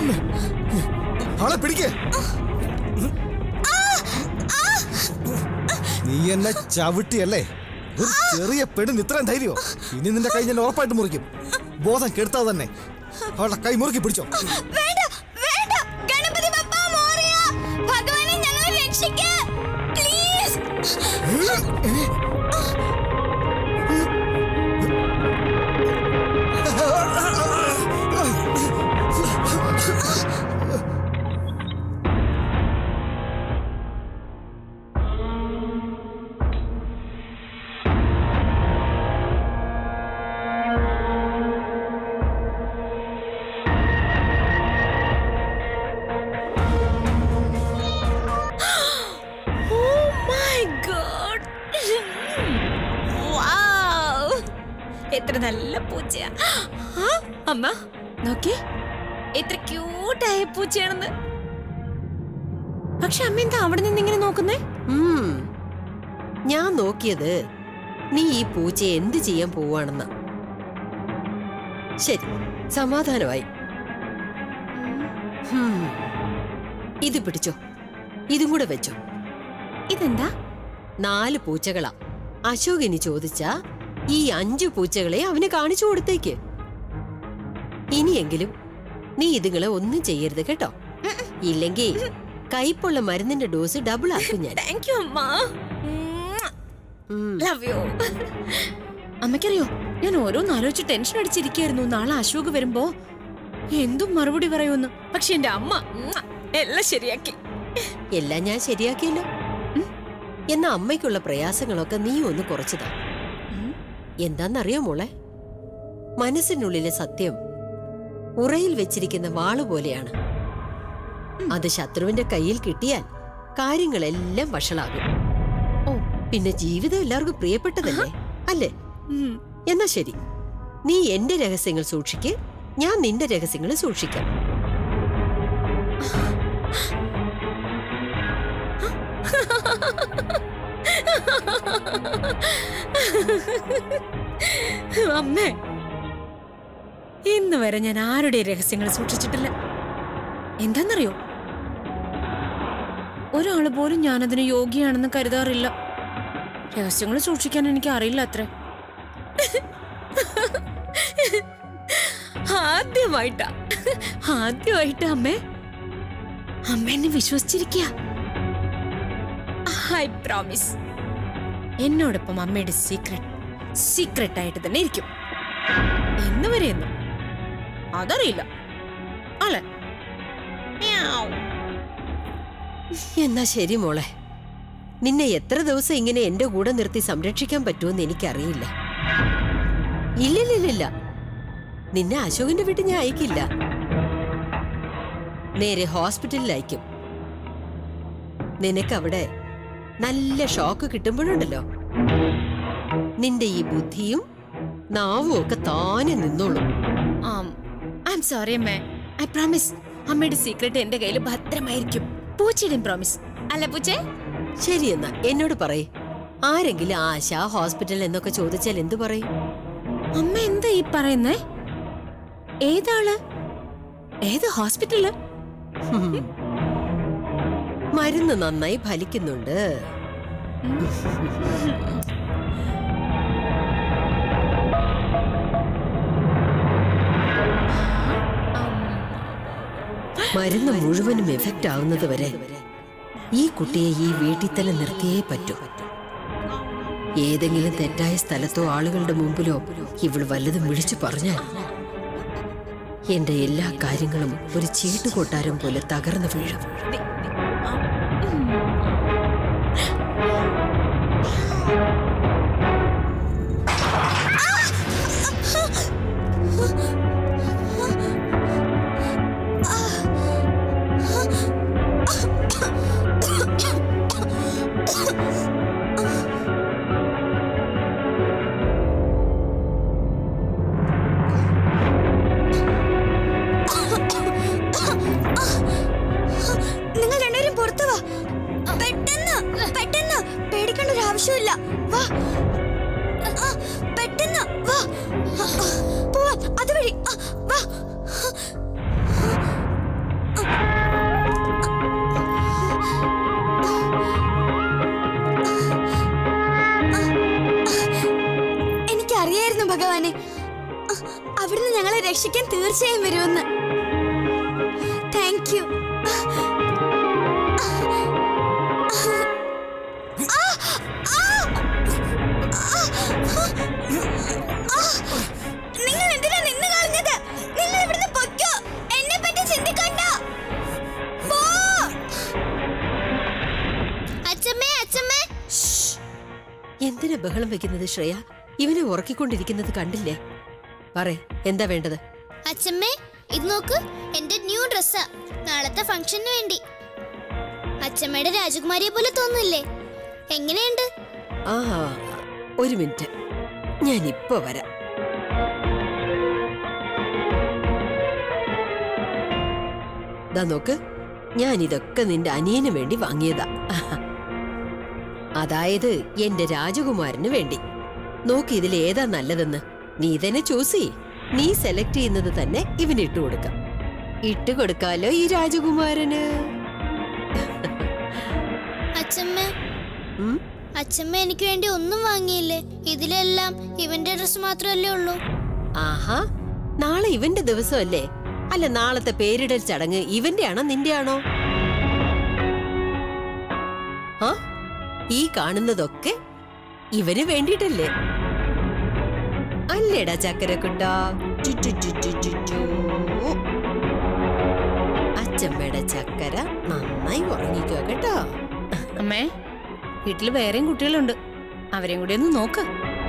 അവളെ പിടിക്കേ നീ എന്നെ ചവിട്ടിയല്ലേ ഒരു ചെറിയ പെണ്ണിന് ഇത്രയും ധൈര്യമോ ഇനി നിന്റെ കൈ ഞാൻ ഉറപ്പായിട്ട് മുറിക്കും ബോധം കെടുത്താതെ തന്നെ അവളുടെ കൈ മുറുക്കി പിടിച്ചോ വേണ്ട വേണ്ട ഗണപതി ബപ്പ മോറിയ ഭഗവാനെ ഞങ്ങളെ രക്ഷിക്ക് please oh my God wow എത്ര നല്ല പൂച്ചയാ ആ, അമ്മ നോക്കി എത്ര ക്യൂട്ടായ പൂച്ചയാണെന്ന് പക്ഷെ അമ്മ എന്താ അവിടെ നിന്ന് ഇങ്ങനെ നോക്കുന്നേ ഉം. ഞാൻ നോക്കിയത് നീ ഈ പൂച്ചയെ എന്ത് ചെയ്യാൻ പോവാണെന്ന ശരി സമാധാനമായി ഹും. ഇത് പിടിച്ചോ ഇതും കൂടെ വെച്ചോ ഇതെന്താ നാല് പൂച്ചകളാ അശോകിനി ചോദിച്ച ഈ അഞ്ചു പൂച്ചകളെ അവന് കാണിച്ചു കൊടുത്തേക്ക് ഇനിയെങ്കിലും നീ ഇതുങ്ങളെ ഒന്നും ചെയ്യരുത് കേട്ടോ ഇല്ലെങ്കിൽ കയ്പുള്ള മരുന്നിന്റെ ഡോസ് ഡബിൾ ആക്കും ഞാൻ താങ്ക് യു അമ്മ ഉം. ലവ് യു അമ്മയ്ക്കറിയോ ഞാൻ ഓരോന്ന് ആലോചിച്ച് ടെൻഷൻ അടിച്ചിരിക്കായിരുന്നു നാളെ അശോക് വരുമ്പോ എന്തും മറുപടി പറയുമെന്ന് പക്ഷെ എന്റെ അമ്മ ഉമ്മ, എല്ലാം ശരിയാക്കി എല്ലാം ഞാൻ ശരിയാക്കിയല്ലോ എന്നാ അമ്മയ്ക്കുള്ള പ്രയാസങ്ങളൊക്കെ നീ ഒന്ന് കുറച്ചതാ ഉം. എന്താന്നറിയോ മോളെ മനസ്സിനുള്ളിലെ സത്യം ഉറയിൽ വെച്ചിരിക്കുന്ന വാള് പോലെയാണ് അത് ശത്രുവിന്റെ കയ്യിൽ കിട്ടിയാൽ കാര്യങ്ങളെല്ലാം വഷളാകും ഓ. പിന്നെ ജീവിതം എല്ലാവർക്കും പ്രിയപ്പെട്ടതല്ലേ അല്ലേ ഉം. എന്നാ ശരി നീ എന്റെ രഹസ്യങ്ങൾ സൂക്ഷിക്ക് ഞാൻ നിന്റെ രഹസ്യങ്ങൾ സൂക്ഷിക്കാം അമ്മേ ഇന്ന് വരെ ഞാൻ ആരുടെ രഹസ്യങ്ങൾ സൂക്ഷിച്ചിട്ടില്ല എന്താന്നറിയോ ഒരാള് പോലും ഞാനതിന് യോഗ്യയാണെന്ന് കരുതാറില്ല രഹസ്യങ്ങൾ സൂക്ഷിക്കാൻ എനിക്ക് അറിയില്ല അത്ര ആദ്യമായിട്ടാ ആദ്യമായിട്ടാ അമ്മേ അമ്മ എന്നെ വിശ്വസിച്ചിരിക്കുക ഐ പ്രോമിസ് എന്നോടൊപ്പം അമ്മയുടെ സീക്രട്ട് സീക്രട്ട് ആയിട്ട് തന്നെ ഇരിക്കും എന്ന് വരെയൊന്നും അതറിയില്ല അല്ലേ മ്യാവ്. എന്നാ ശരി മോളെ നിന്നെ എത്ര ദിവസം ഇങ്ങനെ എന്റെ കൂടെ നിർത്തി സംരക്ഷിക്കാൻ പറ്റുമെന്ന് എനിക്കറിയില്ല ഇല്ലില്ലില്ല നിന്നെ അശോകിന്റെ വീട്ടിൽ ഞാൻ അയക്കില്ല നേരെ ഹോസ്പിറ്റലിൽ അയക്കും നിനക്കവിടെ നല്ല ഷോക്ക് കിട്ടുമ്പോഴുണ്ടല്ലോ നിന്റെ ഈ ബുദ്ധിയും നാവും ഒക്കെ താനെ നിന്നോളും ആം ഐ എം സോറി അമ്മേ ഐ പ്രോമിസ് അമ്മയുടെ സീക്രട്ട് എന്റെ കയ്യിൽ ഭദ്രമായിരിക്കും പൂച്ചയുടെയും പ്രോമിസ് അല്ല പൂച്ചേ ശരി എന്നാ എന്നോട് പറയ് ആരെങ്കിലും ആശ ഹോസ്പിറ്റൽ എന്നൊക്കെ ചോദിച്ചാൽ എന്തു പറയും അമ്മ എന്താ ഈ പറയുന്നേ ഏതാള് ഏത് ഹോസ്പിറ്റല് ഹും. മരുന്ന് നന്നായി ഫലിക്കുന്നുണ്ട് മരുന്ന് മുഴുവനും എഫക്റ്റ് ആവുന്നത് വരെ ഈ കുട്ടിയെ ഈ വീട്ടിൽ തന്നെ നിർത്തിയേ പറ്റൂ ഏതെങ്കിലും തെറ്റായ സ്ഥലത്തോ ആളുകളുടെ മുമ്പിലോ ഇവൾ വല്ലതും വിളിച്ചു പറഞ്ഞാൽ എന്റെ എല്ലാ കാര്യങ്ങളും ഒരു ചീട്ടുകൊട്ടാരം പോലെ തകർന്നു വീഴും നിങ്ങൾ രണ്ടുപേരും പുറത്തു വാ പെട്ടെന്ന് പെട്ടെന്ന് പേടിക്കേണ്ട ഒരു ആവശ്യമില്ല വാ തീർച്ചയായും വരുമെന്ന് താങ്ക് യു നിങ്ങൾ എന്തിനാ നിന്ന് കളഞ്ഞത് നിങ്ങൾ ഇവിടുന്ന് പൊയ്ക്കോ എന്നെ പറ്റി ചിന്തിക്കണ്ട പോ അച്ഛമ്മേ അച്ഛമ്മേ എന്തിനാ ബഹളം വെക്കുന്നത് ശ്രേയ ഇവനെ ഉറക്കിക്കൊണ്ടിരിക്കുന്നത് കണ്ടില്ലേ പറ എന്താ വേണ്ടത് അച്ഛമ്മേ ഇത് നോക്ക് എന്റെ ന്യൂ ഡ്രസ്സാ നാളത്തെ ഫംഗ്ഷന് വേണ്ടി അച്ഛമ്മയുടെ രാജകുമാരിയെ പോലെ തോന്നില്ലേ എങ്ങനെയുണ്ട് ആ ഒരു മിനിറ്റ് ഞാൻ ഇപ്പൊ വരാം ദാ നോക്ക് ഞാൻ ഇതൊക്കെ നിന്റെ അനിയന് വേണ്ടി വാങ്ങിയതാ അതായത് എന്റെ രാജകുമാരന് വേണ്ടി നോക്ക് ഇതിൽ ഏതാ നല്ലതെന്ന് നീ തന്നെ ചൂസ് ചെയ് നീ സെലക്ട് ചെയ്യുന്നത് തന്നെ ഇവന് ഇട്ടു കൊടുക്കാം ഇട്ട് കൊടുക്കാലോ ഈ രാജകുമാരന് അച്ഛമ്മ ഉം? അച്ഛമ്മ എനിക്ക് വേണ്ടി ഒന്നും വാങ്ങിയില്ലേ ഇതിലെല്ലാം ഇവന്റെ ഡ്രസ് മാത്രമല്ലേ ഉള്ളൂ ആഹാ നാളെ ഇവന്റെ ദിവസമല്ലേ അല്ല നാളത്തെ പേരിടൽ ചടങ്ങ് ഇവന്റെ ആണോ നിന്റെ ആണോ ആ ഈ കാണുന്നതൊക്കെ ഇവന് വേണ്ടിയിട്ടല്ലേ അല്ലേടാ ചക്കരക്കുണ്ട ടു ടു ടു ടു ടു ടു. അച്ചമ്മയുടെ ചക്കര നന്നായി ഉറങ്ങിക്കോ കേട്ടോ അമ്മേ വീട്ടിൽ വേറെയും കുട്ടികളുണ്ട് അവരെയും കൂടി ഒന്ന് നോക്ക്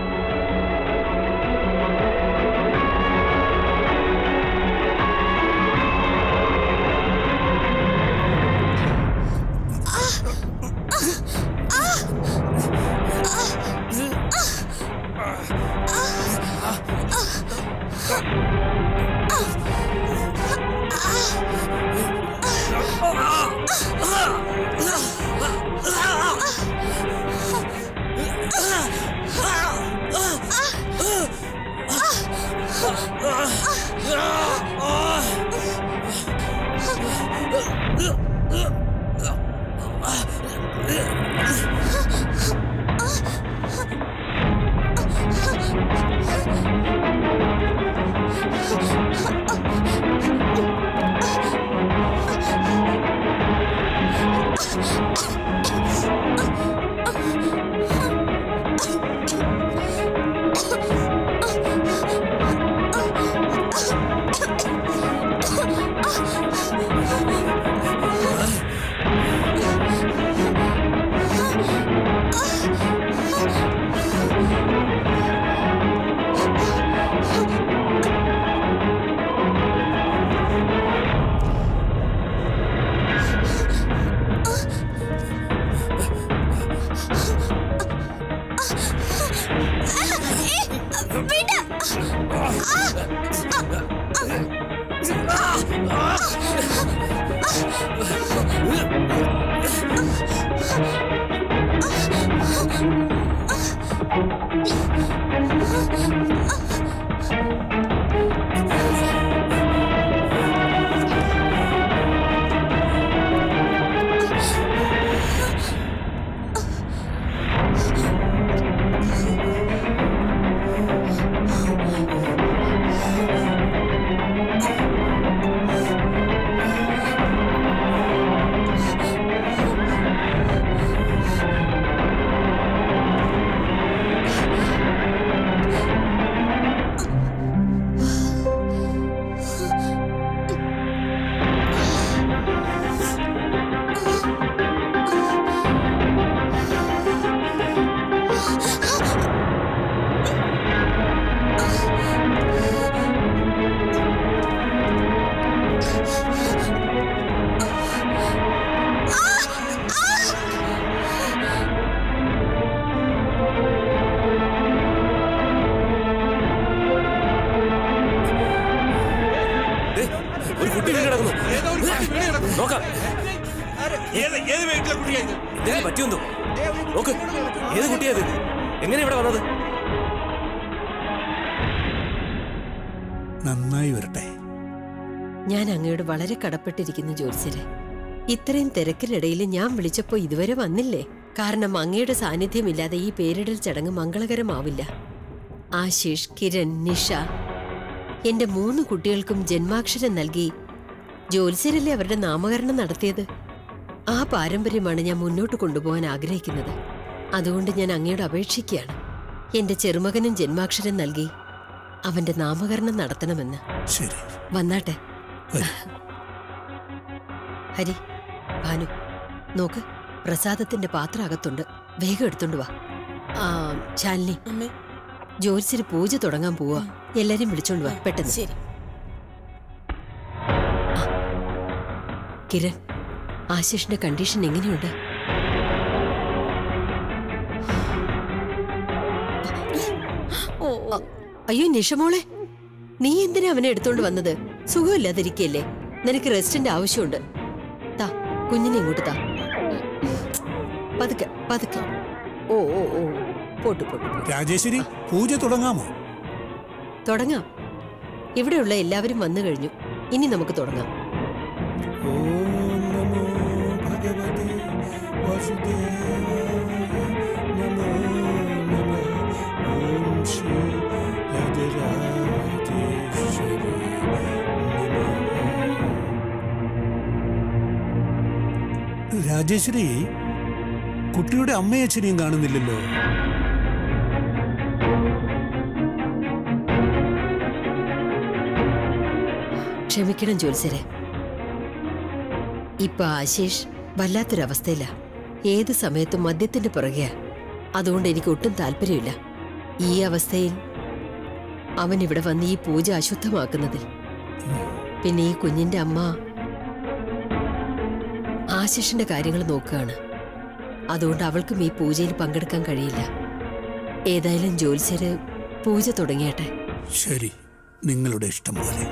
ദേ, ഒരു കുട്ടി വീണ് കിടക്കുന്നു നോക്കാം ഏത് ഏത് വീട്ടിലെ കുട്ടിയാ ഇത് എന്തെങ്കിലും പറ്റിയെന്തോ നോക്ക് ഏത് കുട്ടിയാ ഇത് എങ്ങനെ ഇവിടെ വന്നത് നന്നായി വരട്ടെ ഞാൻ അങ്ങയോട് വളരെ കടപ്പെട്ടിരിക്കുന്നു ജോത്സ്യരെ ഇത്രയും തിരക്കിനിടയിൽ ഞാൻ വിളിച്ചപ്പോ ഇതുവരെ വന്നില്ലേ കാരണം അങ്ങയുടെ സാന്നിധ്യമില്ലാതെ ഈ പേരിടൽ ചടങ്ങ് മംഗളകരമാവില്ല ആശിഷ് കിരൺ നിഷ എന്റെ മൂന്ന് കുട്ടികൾക്കും ജന്മാക്ഷരം നൽകി ജ്യോത്സ്യരല്ലേ അവരുടെ നാമകരണം നടത്തിയത് ആ പാരമ്പര്യമാണ് ഞാൻ മുന്നോട്ട് കൊണ്ടുപോകാൻ ആഗ്രഹിക്കുന്നത് അതുകൊണ്ട് ഞാൻ അങ്ങയോട് അപേക്ഷിക്കുകയാണ് എന്റെ ചെറുമകനും ജന്മാക്ഷരം നൽകി അവന്റെ നാമകരണം നടത്തണമെന്ന് ശരി വന്നാട്ടെ വരൂ. ഹരി ഭാനു നോക്ക് പ്രസാദത്തിന്റെ പാത്രം അകത്തുണ്ട് വേഗം എടുത്തോണ്ട് വാ ആ ശാലിനി അമ്മേ ജ്യോത്സ്യര് പൂജ തുടങ്ങാൻ പോവാ എല്ലാരും വിളിച്ചോണ്ട് വാ പെട്ടെന്ന് ശരി കിരൺ ആശിഷിന്റെ കണ്ടീഷൻ എങ്ങനെയുണ്ട് ഓ ഓ. അയ്യോ നിഷമോളെ നീ എന്തിനാ അവനെ എടുത്തോണ്ട് വന്നത് സുഖമില്ലാതിരിക്കല്ലേ നിനക്ക് റെസ്റ്റിന്റെ ആവശ്യമുണ്ട് താ കുഞ്ഞിനെ ഇങ്ങോട്ട് താ പതുക്കെ പതുക്കെ ഓ ഓ ഓ പോട്ടു പോട്ടു പോട്ടു. രാജേശ്വരി പൂജ തുടങ്ങാമോ തുടങ്ങാം ഇവിടെയുള്ള എല്ലാവരും വന്നു കഴിഞ്ഞു ഇനി നമുക്ക് തുടങ്ങാം ഓം നമോ ഭഗവതേ വാസുദേവായ നമോ നമഃ ഓം ശ്രീ രാജരാജേശ്വരി നമഃ രാജേശ്വരി കുട്ടിയുടെ അമ്മയച്ഛനെയും കാണുന്നില്ലല്ലോ ക്ഷമിക്കണം ജോത്സരെ ഇപ്പൊ ആശീഷ് വല്ലാത്തൊരവസ്ഥയില ഏത് സമയത്തും മദ്യത്തിന്റെ പുറകെയാ അതുകൊണ്ട് എനിക്ക് ഒട്ടും താല്പര്യമില്ല ഈ അവസ്ഥയിൽ അവൻ ഇവിടെ വന്ന് ഈ പൂജ അശുദ്ധമാക്കുന്നതിൽ പിന്നെ ഈ കുഞ്ഞിന്റെ അമ്മ ആശിഷിന്റെ കാര്യങ്ങൾ നോക്കുകയാണ് അതുകൊണ്ട് അവൾക്കും ഈ പൂജയിൽ പങ്കെടുക്കാൻ കഴിയില്ല ഏതായാലും ജോത്സ്യര് പൂജ തുടങ്ങിയട്ടെ ശരി നിങ്ങളുടെ ഇഷ്ടം പോലെ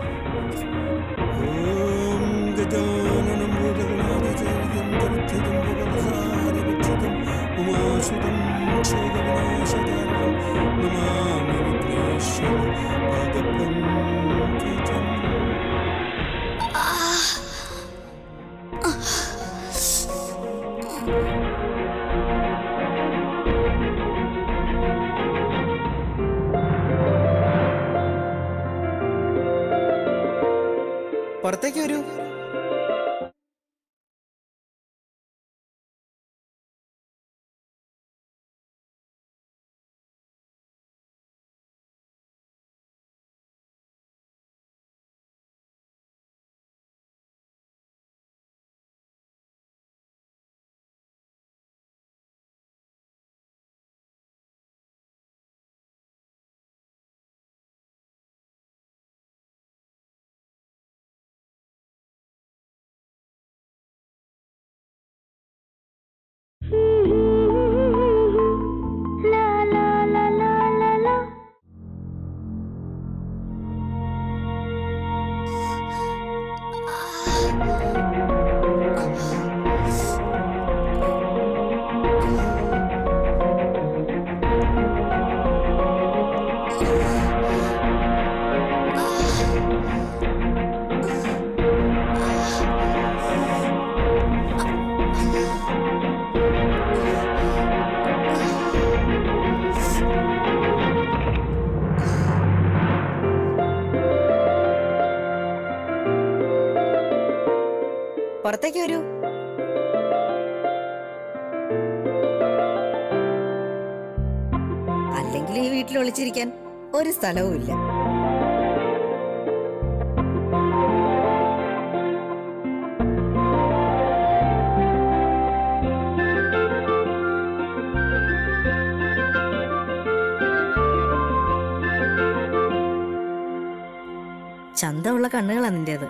ഓം ഗജാനനം ഭൂതഗണാധിചേവിതം ധരിച്ചിതം ഭുവനസാരവിച്ഛിതം ഉമാസുതം ക്ഷോഭവിനാശകാരണം നമാമി വിഘ്നേശ്വര പാദപങ്കജം പുറത്തേക്ക് വരൂ പുറത്തേക്ക് വരൂ അല്ലെങ്കിൽ ഈ വീട്ടിൽ ഒളിച്ചിരിക്കാൻ ഒരു സ്ഥലവും ഇല്ല ചന്തമുള്ള കണ്ണുകളാ നിന്റേത്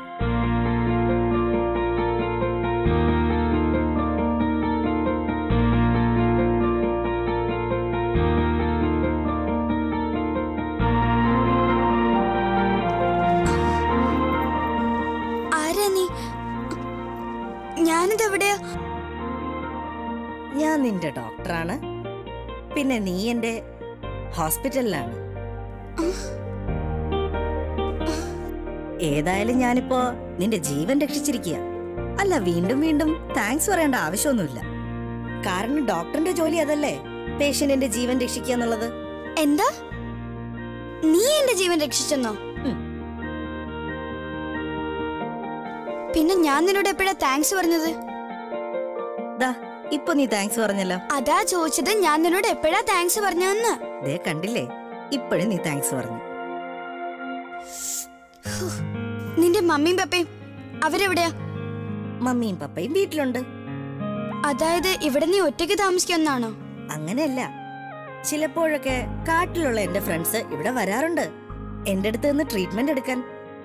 ആരാ നീ ഞാനിതെവിടെയാ ഞാൻ നിന്റെ ഡോക്ടറാണ് പിന്നെ നീ എന്റെ ഹോസ്പിറ്റലിലാണ് ഏതായാലും ഞാനിപ്പോ നിന്റെ ജീവൻ രക്ഷിച്ചിരിക്കുക അല്ല വീണ്ടും വീണ്ടും താങ്ക്സ് പറയേണ്ട ആവശ്യമൊന്നുമില്ല കാരണം ഡോക്ടറിന്റെ ജോലി അതല്ലേ പേഷ്യന്റിന്റെ ജീവൻ രക്ഷിക്കുക എന്നുള്ളത് എന്താ നീ എന്റെ ജീവൻ രക്ഷിച്ചെന്നോ ഉം. പിന്നെ ഞാൻ നിന്നോട് എപ്പോഴാ താങ്ക്സ് പറഞ്ഞത് ദാ ഇപ്പൊ നീ താങ്ക്സ് പറഞ്ഞല്ലോ അതാ ചോദിച്ചത് ഞാൻ നിന്നോട് എപ്പോഴാ താങ്ക്സ് പറഞ്ഞതെന്ന് ദേ കണ്ടില്ലേ ഇപ്പോഴും നീ താങ്ക്സ് പറഞ്ഞു നിന്റെ മമ്മിയും പപ്പയും അവരെവിടെയാ മമ്മിയും പപ്പയും വീട്ടിലുണ്ട് അതായത് ഇവിടെ നീ ഒറ്റയ്ക്ക് താമസിക്കുന്നാണോ അങ്ങനെയല്ല ചിലപ്പോഴൊക്കെ കാട്ടിലുള്ള എന്റെ ഫ്രണ്ട്സ് ഇവിടെ വരാറുണ്ട് എന്റെ അടുത്ത് നിന്ന് ട്രീറ്റ്മെന്റ് എടുക്കാൻ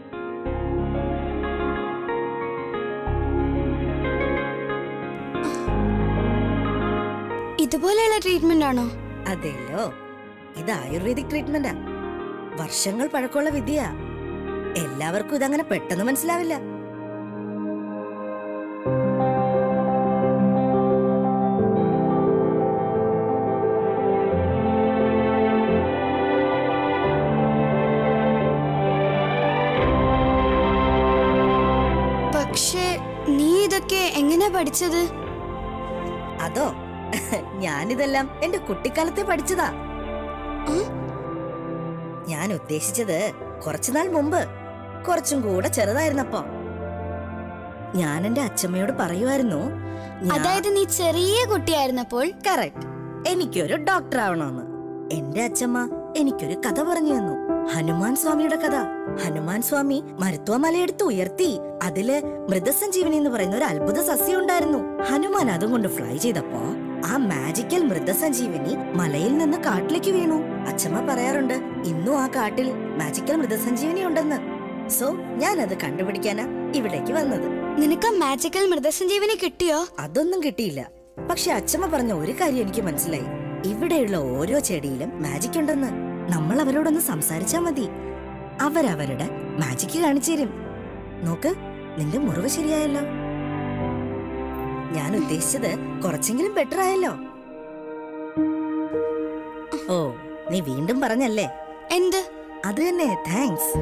ഇതുപോലെയുള്ള ട്രീറ്റ്മെന്റ് ആണോ അതെല്ലോ ഇത് ആയുർവേദിക് ട്രീറ്റ്മെന്റാ വർഷങ്ങൾ പഴക്കമുള്ള വിദ്യയാ എല്ലാവർക്കും ഇതങ്ങനെ പെട്ടെന്ന് മനസ്സിലാവില്ല പക്ഷേ നീ ഇതൊക്കെ എങ്ങനെ പഠിച്ചത് അതോ ഞാനിതെല്ലാം എന്റെ കുട്ടിക്കാലത്തെ പഠിച്ചതാ ഉം? ഞാൻ ഉദ്ദേശിച്ചത് കുറച്ചുനാൾ മുമ്പ് കുറച്ചും കൂടെ ചെറുതായിരുന്നപ്പോ ഞാൻ എന്റെ അച്ഛമ്മയോട് പറയുമായിരുന്നു അതായത് നീ ചെറിയ കുട്ടിയായിരുന്നപ്പോൾ കറക്റ്റ് എനിക്കൊരു ഡോക്ടർ ആവണമെന്ന് എന്റെ അച്ഛമ്മ എനിക്കൊരു കഥ പറഞ്ഞു തന്നു ഹനുമാൻ സ്വാമിയുടെ കഥ ഹനുമാൻ സ്വാമി മരുത്വ മലയെടുത്ത് ഉയർത്തി അതില് മൃതസഞ്ജീവനി എന്ന് പറയുന്ന ഒരു അത്ഭുത സസ്യം ഉണ്ടായിരുന്നു ഹനുമാൻ അതും കൊണ്ട് ഫ്ലൈ ചെയ്തപ്പോ ആ മാജിക്കൽ മൃതസഞ്ജീവനി മലയിൽ നിന്ന് കാട്ടിലേക്ക് വീണു അച്ഛമ്മ പറയാറുണ്ട് ഇന്നും ആ കാട്ടിൽ മാജിക്കൽ മൃതസഞ്ജീവനി ഉണ്ടെന്ന് സോ ഞാൻ അത് കണ്ടുപിടിക്കാനാ ഇവിടേക്ക് വന്നത് നിനക്ക് ആ മാജിക്കൽ മൃതസഞ്ജീവനി കിട്ടിയോ അതൊന്നും കിട്ടിയില്ല പക്ഷെ അച്ഛമ്മ പറഞ്ഞ ഒരു കാര്യം എനിക്ക് മനസ്സിലായി ഇവിടെയുള്ള ഓരോ ചെടിയിലും മാജിക് ഉണ്ടെന്ന് നമ്മൾ അവരോടൊന്ന് സംസാരിച്ചാ മതി അവരവരുടെ മാജിക് കാണിച്ചു തരും നോക്ക് നിന്റെ മുറിവ് ശരിയായല്ലോ ഞാൻ ഉദ്ദേശിച്ചത് കുറച്ചെങ്കിലും ബെറ്റർ ആയല്ലോ ഓ നീ വീണ്ടും പറഞ്ഞല്ലേ എന്ത് അത് തന്നെ താങ്ക്സ്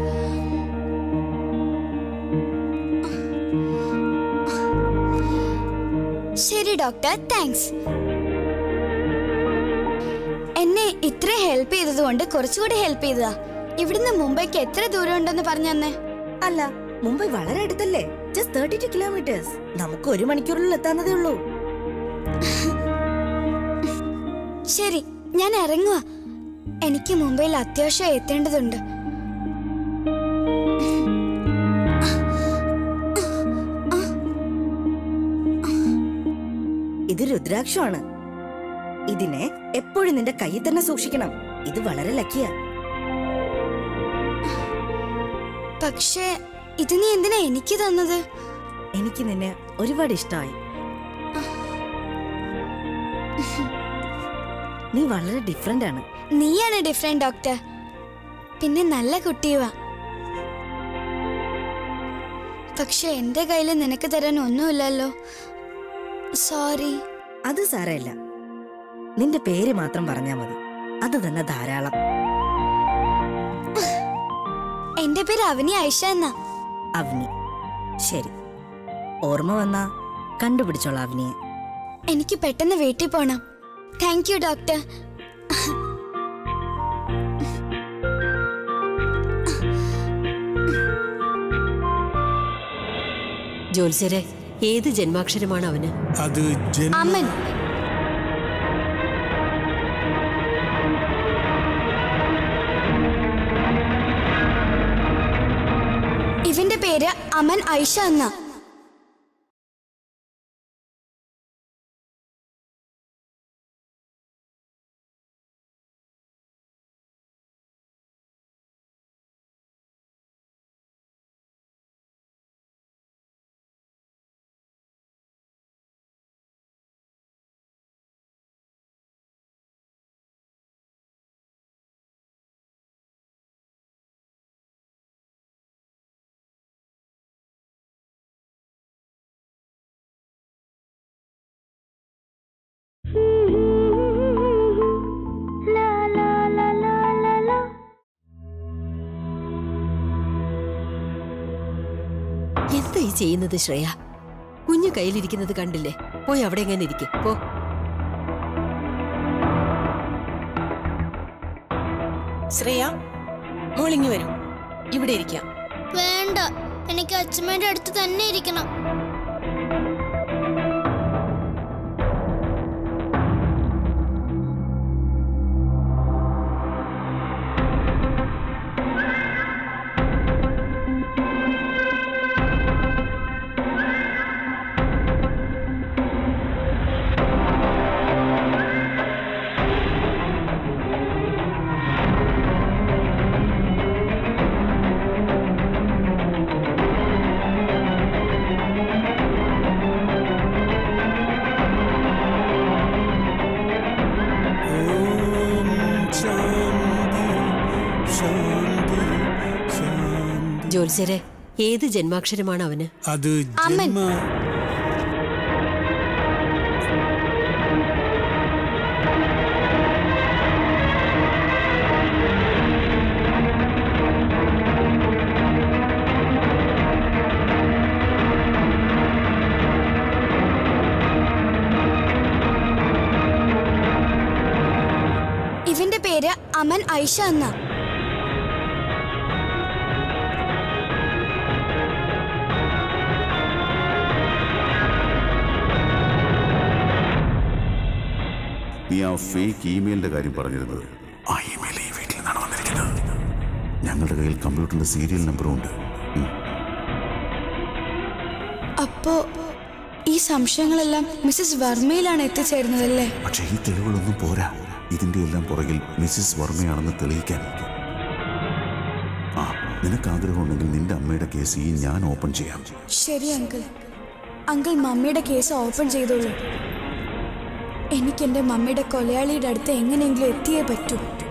ശരി ഡോക്ടർ താങ്ക്സ് എന്നെ ഇത്ര ഹെൽപ്പ് ചെയ്തതുകൊണ്ട് കുറച്ചുകൂടി ഹെൽപ്പ് ചെയ്തതാ ഇവിടുന്ന് മുംബൈക്ക് എത്ര ദൂരം ഉണ്ടെന്ന് പറഞ്ഞു തന്നെ അല്ല മുംബൈ വളരെ അടുത്തല്ലേ ജസ്റ്റ് തേർട്ടി ടു കിലോമീറ്റേഴ്സ് നമുക്ക് ഒരു മണിക്കൂറിൽ എത്താവുന്നതേ ഉള്ളൂ ശരി ഞാൻ ഇറങ്ങുക എനിക്ക് മുംബൈയിൽ അത്യാവശ്യം എത്തേണ്ടതുണ്ട് ഇത് രുദ്രാക്ഷമാണ് ഇതിനെ എപ്പോഴും നിന്റെ കയ്യിൽ തന്നെ സൂക്ഷിക്കണം ഇത് വളരെ ലക്കിയാ പക്ഷേ ഇത് നീ എന്തിനാ എനിക്ക് തന്നത് എനിക്ക് നിന്നെ ഒരുപാട് ഇഷ്ടമായി നീ വളരെ ഡിഫറെന്റ് ആണ് നീയാണ് ഡിഫറെന്റ് ഡോക്ടർ പിന്നെ നല്ല കുട്ടിയുവാ പക്ഷെ എന്റെ കയ്യിൽ നിനക്ക് തരാൻ ഒന്നുമില്ലല്ലോ സോറി അത് സാരമില്ല നിന്റെ പേര് മാത്രം പറഞ്ഞാ മതി അത് തന്നെ ധാരാളം എന്റെ പേര് അവനി ഐഷ എന്നാ അവനി ശരി ഓർമ്മ വന്നാ കണ്ടുപിടിച്ചോളാം അവനിയെ എനിക്ക് പെട്ടെന്ന് വീട്ടിൽ പോണം താങ്ക് യു ഡോക്ടർ ജോത്സ്യരെ ഏത് ജന്മാക്ഷരമാണ് അവന് അത് ജന്മ അമൻ ഇവന്റെ പേര് അമൻ ഐഷ എന്നാ എന്താ ഈ ചെയ്യുന്നത് ശ്രേയ കുഞ്ഞു കയ്യിലിരിക്കുന്നത് കണ്ടില്ലേ പോയി അവിടെ എങ്ങനെ ഇരിക്കും പോ ശ്രേയ മോളിങ്ങി വരും ഇവിടെ ഇരിക്കാം വേണ്ട എനിക്ക് അച്ഛമ്മയുടെ അടുത്ത് തന്നെ ഇരിക്കണം ഓം ശാന്തി ശാന്തി ശാന്തി ജോത്സ്യരെ ഏത് ജന്മാക്ഷരമാണ് അവന് അത് അമ്മൻ. ജന്മ ഇവന്റെ പേര് അമൻ ഐഷ എന്നാ നീ ആ ഫേക്ക് ഇമെയിലിന്റെ കാര്യം പറഞ്ഞിരുന്നത് ആ ഇമെയിൽ ഈ വീട്ടിൽ നിന്നാണ് വന്നിരിക്കുന്നത് ഞങ്ങളുടെ കയ്യിൽ കമ്പ്യൂട്ടറിന്റെ സീരിയൽ നമ്പറും ഉണ്ട് ഉം. അപ്പോ ഈ സംശയങ്ങളെല്ലാം മിസ്സസ് വർമ്മയിലാണ് എത്തിച്ചേരുന്നതല്ലേ പക്ഷേ ഈ തെളിവുകളൊന്നും പോരാ ഇതിന്റെ എല്ലാം പുറകിൽ മിസ്സിസ് വർമ്മയാണെന്ന് തെളിയിക്കാൻ ആ നിനക്ക് ആഗ്രഹമുണ്ടെങ്കിൽ നിന്റെ അമ്മയുടെ കേസ് ഈ ഞാൻ ഓപ്പൺ ചെയ്യാം ശരി അങ്കിൾ അങ്കിൾ മമ്മിയുടെ കേസ് ഓപ്പൺ ചെയ്തോളൂ എനിക്ക് എന്റെ മമ്മിയുടെ കൊലയാളിയുടെ അടുത്ത് എങ്ങനെയെങ്കിലും എത്തിയേ പറ്റൂ